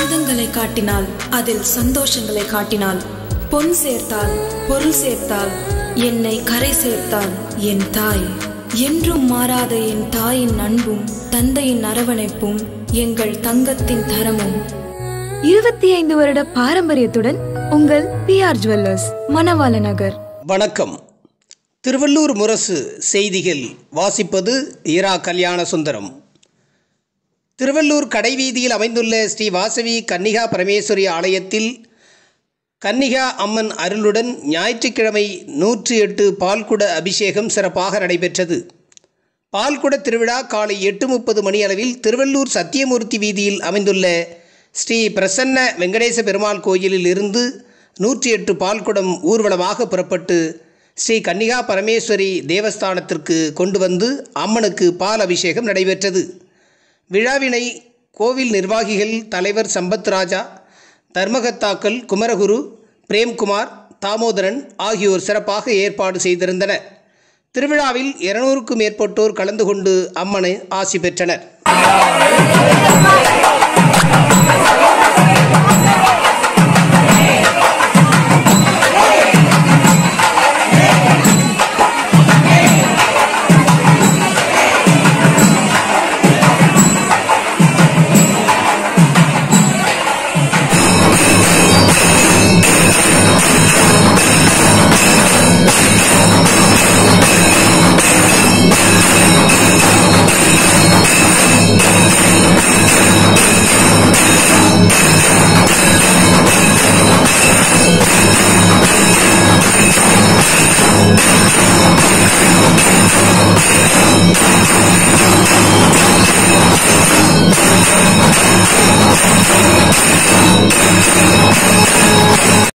சொந்தங்களை காட்டினால் அதில் சந்தோஷங்களை காட்டினால் பொன் சேர்த்தால் பொருள் சேர்த்தால் என்னை கரை சேர்த்தால் என் தாய் என்றும் மாறாத என் தாயின் அன்பும் தந்தையின் அரவணைப்பும் எங்கள் தங்கத்தின் தரமும் இருபத்தி ஐந்து வருட பாரம்பரியத்துடன் உங்கள் P R jewellers Manavala Nagar வணக்கம் திருவள்ளூர் முரசு செய்திகள் வாசிப்பது இரா கல்யாண சுந்தரம் திருவள்ளூர் கடைவீதியில் அமைந்துள்ள ஸ்ரீ வாசவி கன்னிகா பரமேஸ்வரி ஆலயத்தில் கன்னிகா அம்மன் அருளுடன் ஞாயிற்றுக்கிழமை நூற்றி எட்டு பால்குட அபிஷேகம் சிறப்பாக நடைபெற்றது பால்குட திருவிழா காலை எட்டு முப்பது மணி அளவில் திருவள்ளூர் சத்தியமூர்த்தி வீதியில் அமைந்துள்ள ஸ்ரீ பிரசன்ன வெங்கடேச பெருமாள் கோயிலில் இருந்து நூற்றி எட்டு பால்குடம் ஊர்வலமாக புறப்பட்டு ஸ்ரீ கன்னிகா பரமேஸ்வரி தேவஸ்தானத்திற்கு கொண்டு வந்து அம்மனுக்கு பால் அபிஷேகம் நடைபெற்றது விழாவினை கோவில் நிர்வாகிகள் தலைவர் சம்பத் ராஜா தர்மகத்தாக்கள் குமரகுரு பிரேம்குமார் தாமோதரன் ஆகியோர் சிறப்பாக ஏற்பாடு செய்திருந்தனர் திருவிழாவில் இருநூறுக்கும் மேற்பட்டோர் கலந்து கொண்டு அம்மனை ஆசி பெற்றனர்